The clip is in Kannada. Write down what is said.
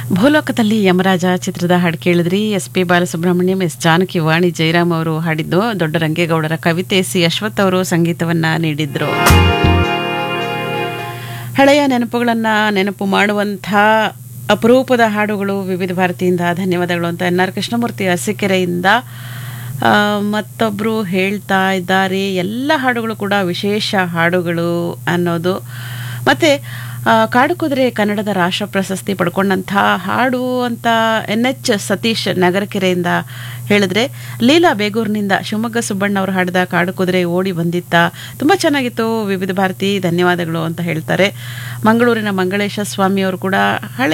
ಭೂಲೋಕದಲ್ಲಿ ಯಮರಾಜ ಚಿತ್ರದ ಹಾಡು ಕೇಳಿದ್ರಿ S P Balasubrahmanyam S Janaki Vani Jayaram ಅವರು ಹಾಡಿದ್ದು ದೊಡ್ಡ ರಂಗೇಗೌಡರ ಕವಿತೆ ಸಿ ಅಶ್ವಥ್ ಅವರು ಸಂಗೀತವನ್ನ ನೀಡಿದ್ರು ಹಳೆಯ ನೆನಪುಗಳನ್ನ ನೆನಪು ಮಾಡುವಂಥ ಅಪರೂಪದ ಹಾಡುಗಳು ವಿವಿಧ ಭಾರತಿಯಿಂದ ಧನ್ಯವಾದಗಳು ಅಂತ ಎನ್ ಆರ್ ಕೃಷ್ಣಮೂರ್ತಿ ಅರಸೀಕೆರೆಯಿಂದ ಆ, ಮತ್ತೊಬ್ರು ಹೇಳ್ತಾ ಇದ್ದಾರೆ ಎಲ್ಲ ಹಾಡುಗಳು ಕೂಡ ವಿಶೇಷ ಹಾಡುಗಳು ಅನ್ನೋದು ಮತ್ತೆ ಆ, ಕಾಡು ಕುದುರೆ ಕನ್ನಡದ ರಾಷ್ಟ್ರ ಪ್ರಶಸ್ತಿ ಪಡ್ಕೊಂಡಂಥ ಹಾಡು ಅಂತ ಎನ್ ಎಚ್ ಸತೀಶ್ ನಗರಕೆರೆಯಿಂದ ಹೇಳಿದ್ರೆ ಲೀಲಾ ಬೇಗೂರಿನಿಂದ ಶಿವಮೊಗ್ಗ ಸುಬ್ಬಣ್ಣ ಅವರು ಹಾಡಿದ ಕಾಡು ಕುದುರೆ ಓಡಿ ಬಂದಿತ್ತ ತುಂಬ ಚೆನ್ನಾಗಿತ್ತು ವಿವಿಧ ಭಾರತಿ ಧನ್ಯವಾದಗಳು ಅಂತ ಹೇಳ್ತಾರೆ ಮಂಗಳೂರಿನ ಮಂಗಳೇಶ ಸ್ವಾಮಿ ಅವರು ಕೂಡ ಹಳೆ